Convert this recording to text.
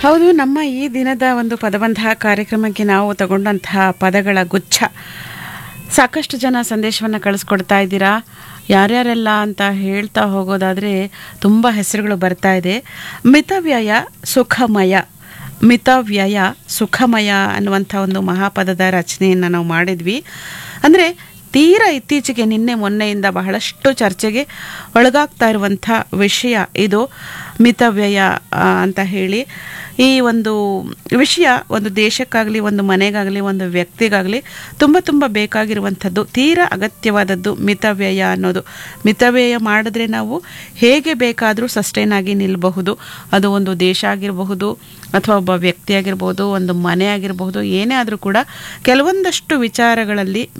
ಹೌದು ನಮ್ಮ ಈ ದಿನದ ಒಂದು ಪದಬಂಧ ಕಾರ್ಯಕ್ರಮಕ್ಕೆ ನಾವು ತಗೊಂಡಂತಹ ಪದಗಳ ಗುಚ್ಛ ಸಾಕಷ್ಟು ಜನ ಸಂದೇಶವನ್ನು ಕಳಿಸ್ಕೊಡ್ತಾ ಇದ್ದೀರಾ ಯಾರ್ಯಾರೆಲ್ಲ ಅಂತ ಹೇಳ್ತಾ ಹೋಗೋದಾದರೆ ತುಂಬ ಹೆಸರುಗಳು ಬರ್ತಾ ಇದೆ ಮಿತವ್ಯಯ ಸುಖಮಯ ಮಿತವ್ಯಯ ಸುಖಮಯ ಅನ್ನುವಂಥ ಒಂದು ಮಹಾಪದದ ರಚನೆಯನ್ನು ನಾವು ಮಾಡಿದ್ವಿ ಅಂದರೆ ತೀರಾ ಇತ್ತೀಚೆಗೆ ನಿನ್ನೆ ಮೊನ್ನೆಯಿಂದ ಬಹಳಷ್ಟು ಚರ್ಚೆಗೆ ಒಳಗಾಗ್ತಾ ಇರುವಂಥ ವಿಷಯ ಇದು ಮಿತವ್ಯಯ ಆ, ಅಂತ ಹೇಳಿ ಈ ಒಂದು ವಿಷಯ ಒಂದು ದೇಶಕ್ಕಾಗಲಿ ಒಂದು ಮನೆಗಾಗಲಿ ಒಂದು ವ್ಯಕ್ತಿಗಾಗಲಿ ತುಂಬ ತುಂಬ ಬೇಕಾಗಿರುವಂಥದ್ದು ತೀರಾ ಅಗತ್ಯವಾದದ್ದು ಮಿತವ್ಯಯ ಅನ್ನೋದು ಮಿತವ್ಯಯ ಮಾಡಿದ್ರೆ ನಾವು ಹೇಗೆ ಬೇಕಾದರೂ ಸಸ್ಟೈನ್ ಆಗಿ ನಿಲ್ಲಬಹುದು ಅದು ಒಂದು ದೇಶ ಆಗಿರಬಹುದು ಅಥವಾ ಒಬ್ಬ ವ್ಯಕ್ತಿ ಆಗಿರ್ಬೋದು ಒಂದು ಮನೆ ಆಗಿರಬಹುದು ಏನೇ ಆದರೂ ಕೂಡ ಕೆಲವೊಂದಷ್ಟು ವಿಚಾರಗಳಲ್ಲಿ